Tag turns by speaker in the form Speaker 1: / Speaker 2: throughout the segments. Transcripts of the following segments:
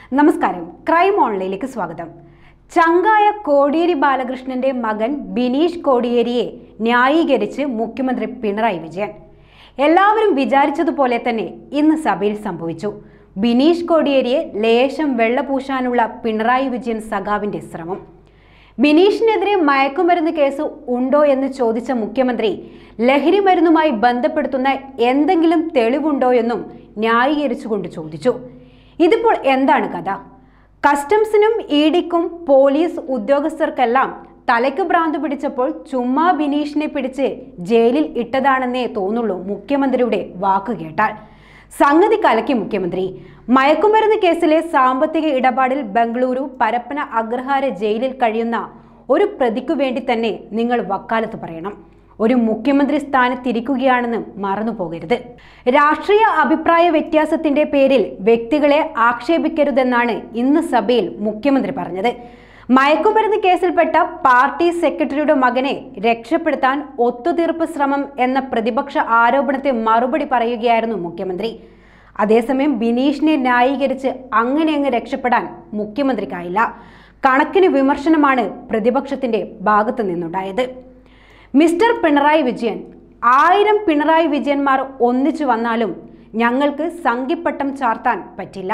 Speaker 1: നമസ്കാരം ക്രൈം ഓൺലൈനിലേക്ക് സ്വാഗതം ചങ്കായ കോടിയേരി ബാലകൃഷ്ണന്റെ മകൻ ബിനീഷ് കോടിയേരിയെ ന്യായീകരിച്ച് മുഖ്യമന്ത്രി പിണറായി വിജയൻ എല്ലാവരും വിചാരിച്ചതുപോലെ തന്നെ ഇന്ന് സഭയിൽ സംഭവിച്ചു ബിനീഷ് കോടിയേരിയെ ലേശം വെള്ളപൂശാനുള്ള പിണറായി വിജയൻ സഖാവിന്റെ ശ്രമം ബിനീഷിനെതിരെ മയക്കുമരുന്ന് കേസ് ഉണ്ടോ എന്ന് ചോദിച്ച മുഖ്യമന്ത്രി ലഹരി മരുന്നുമായി ബന്ധപ്പെടുത്തുന്ന എന്തെങ്കിലും തെളിവുണ്ടോ എന്നും ന്യായീകരിച്ചുകൊണ്ട് ചോദിച്ചു ഇതിപ്പോൾ എന്താണ് കഥ കസ്റ്റംസിനും ഇ ഡിക്കും പോലീസ് ഉദ്യോഗസ്ഥർക്കെല്ലാം തലയ്ക്ക് ഭ്രാന്ത് പിടിച്ചപ്പോൾ ചുമ്മാ ബിനീഷിനെ പിടിച്ച് ജയിലിൽ ഇട്ടതാണെന്നേ തോന്നുള്ളൂ മുഖ്യമന്ത്രിയുടെ വാക്ക് കേട്ടാൽ സംഗതി കലക്കി മുഖ്യമന്ത്രി മയക്കുമരുന്ന് കേസിലെ സാമ്പത്തിക ഇടപാടിൽ ബംഗളൂരു പരപ്പന അഗ്രഹാര ജയിലിൽ കഴിയുന്ന ഒരു പ്രതിക്കു വേണ്ടി തന്നെ നിങ്ങൾ വക്കാലത്ത് പറയണം ഒരു മുഖ്യമന്ത്രി സ്ഥാനത്തിരിക്കുകയാണെന്ന് മറന്നു പോകരുത് രാഷ്ട്രീയ അഭിപ്രായ വ്യത്യാസത്തിന്റെ പേരിൽ വ്യക്തികളെ ആക്ഷേപിക്കരുതെന്നാണ് ഇന്ന് സഭയിൽ മുഖ്യമന്ത്രി പറഞ്ഞത് മയക്കുമരുന്ന് കേസിൽപ്പെട്ട പാർട്ടി സെക്രട്ടറിയുടെ മകനെ രക്ഷപ്പെടുത്താൻ ഒത്തുതീർപ്പ് ശ്രമം എന്ന പ്രതിപക്ഷ ആരോപണത്തെ മറുപടി പറയുകയായിരുന്നു മുഖ്യമന്ത്രി അതേസമയം ബിനീഷിനെ ന്യായീകരിച്ച് അങ്ങനെ അങ്ങ് രക്ഷപ്പെടാൻ മുഖ്യമന്ത്രിക്കായില്ല കണക്കിന് വിമർശനമാണ് പ്രതിപക്ഷത്തിന്റെ ഭാഗത്തു നിന്നുണ്ടായത് മിസ്റ്റർ പിണറായി വിജയൻ ആയിരം പിണറായി വിജയന്മാർ ഒന്നിച്ചു വന്നാലും ഞങ്ങൾക്ക് സംഘിപ്പട്ടം ചാർത്താൻ പറ്റില്ല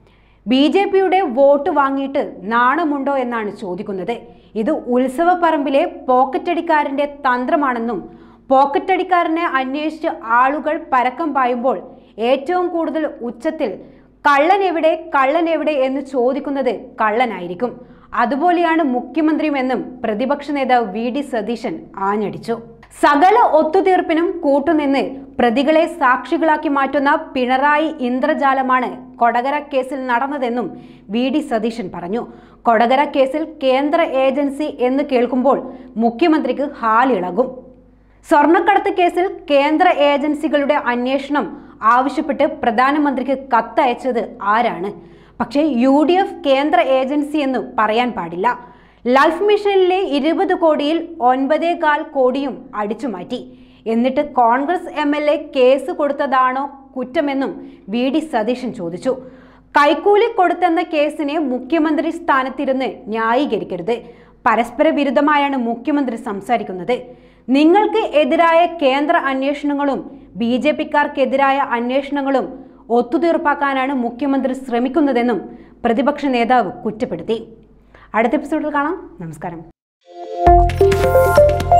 Speaker 1: ബി ജെ പിയുടെ വോട്ട് വാങ്ങിയിട്ട് നാണമുണ്ടോ എന്നാണ് ചോദിക്കുന്നത് ഇത് ഉത്സവപ്പറമ്പിലെ പോക്കറ്റടിക്കാരന്റെ തന്ത്രമാണെന്നും പോക്കറ്റടിക്കാരനെ അന്വേഷിച്ച് ആളുകൾ പരക്കം പായുമ്പോൾ ഏറ്റവും കൂടുതൽ ഉച്ചത്തിൽ കള്ളൻ എവിടെ കള്ളൻ എവിടെ എന്ന് ചോദിക്കുന്നത് കള്ളനായിരിക്കും അതുപോലെയാണ് മുഖ്യമന്ത്രിയുമെന്നും പ്രതിപക്ഷ നേതാവ് വി ഡി സതീശൻ ആഞ്ഞടിച്ചു സകല ഒത്തുതീർപ്പിനും കൂട്ടുനിന്ന് പ്രതികളെ സാക്ഷികളാക്കി മാറ്റുന്ന പിണറായി ഇന്ദ്രജാലമാണ് കൊടകര കേസിൽ നടന്നതെന്നും വി ഡി സതീശൻ പറഞ്ഞു കൊടകര കേസിൽ കേന്ദ്ര ഏജൻസി എന്ന് കേൾക്കുമ്പോൾ മുഖ്യമന്ത്രിക്ക് ഹാലിളകും സ്വർണ്ണക്കടത്ത് കേസിൽ കേന്ദ്ര ഏജൻസികളുടെ അന്വേഷണം ആവശ്യപ്പെട്ട് പ്രധാനമന്ത്രിക്ക് കത്തയച്ചത് ആരാണ് പക്ഷേ യു ഡി എഫ് കേന്ദ്ര ഏജൻസി എന്ന് പറയാൻ പാടില്ല ലൈഫ് മിഷനിലെ ഇരുപത് കോടിയിൽ ഒൻപതേകാൽ കോടിയും അടിച്ചുമാറ്റി എന്നിട്ട് Congress M L A case കൊടുത്തതാണോ കുറ്റമെന്നും വി ഡി സതീശൻ ചോദിച്ചു കൈക്കൂലി കൊടുത്തെന്ന കേസിനെ മുഖ്യമന്ത്രി സ്ഥാനത്തിരുന്ന് ന്യായീകരിക്കരുത് പരസ്പര വിരുദ്ധമായാണ് മുഖ്യമന്ത്രി സംസാരിക്കുന്നത് നിങ്ങൾക്ക് എതിരായ കേന്ദ്ര അന്വേഷണങ്ങളും ബി ജെ പിക്കാർക്കെതിരായ അന്വേഷണങ്ങളും ഒത്തുതീർപ്പാക്കാനാണ് മുഖ്യമന്ത്രി ശ്രമിക്കുന്നതെന്നും പ്രതിപക്ഷ നേതാവ് കുറ്റപ്പെടുത്തി അടുത്ത എപ്പിസോഡിൽ കാണാം നമസ്കാരം